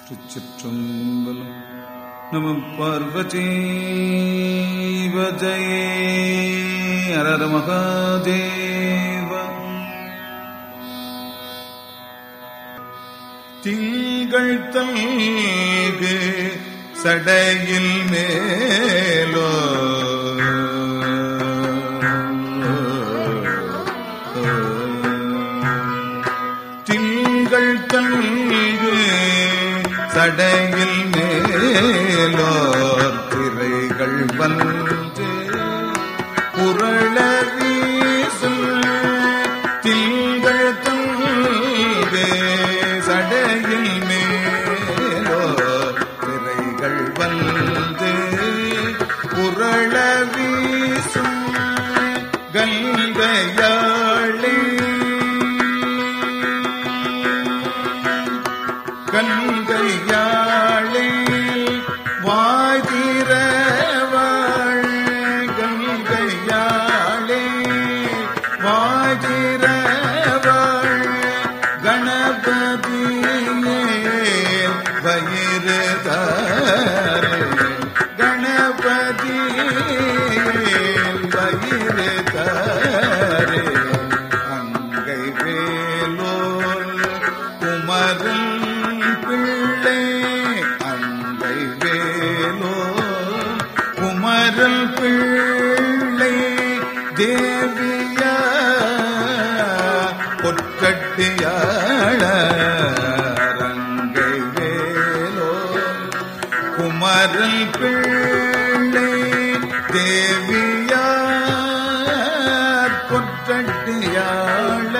திருச்சிற்றம்பலம் நம பார்வதி வஜயே அரர மகாதேவ திங்கள் தல்கு சடையில் மேலோ திங்கள் தல்கு சடையில் மேலோர் திரைகள் வந்து புரள வீசும் திங்கள் தல்கு சடையில் மேலோர் திரைகள் வந்து புரள வீசும் கங்கையாளே கங்கையாளே வாய்திரவாள் கங்கையாளே வாய்திரவாள் கணபதியே வயிறுதாரே கணபதியே வயிறுதாரே அங்கை வேலோல் குமரன் பிள்ளை அங்கை வேலோ குமரன் பிள்ளை தேவியா பொற்கட்டியாள அங்கை வேலோ குமரன் பிள்ளை தேவியார் பொற்றட்டியாள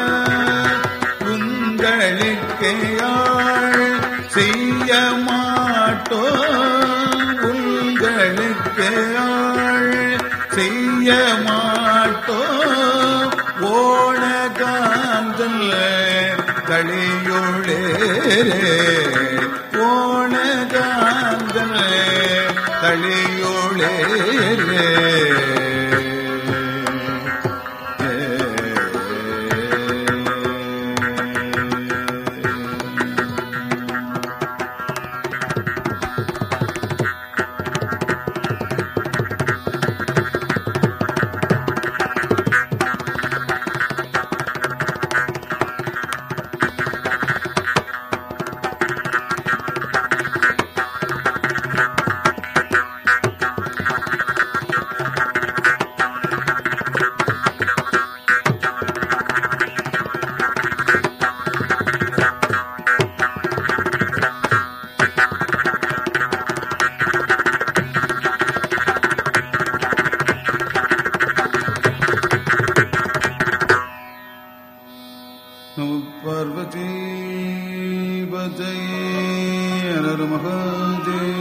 உங்களுக்கு யாழ் செய்ய மாட்டோ உங்களுக்கு யாழ் செய்ய மாட்டோ ஓண காந்தல் களியுளே ஓண காந்தல் களியுளே நம பார்வதி பஜயே ஹர மகாதேவ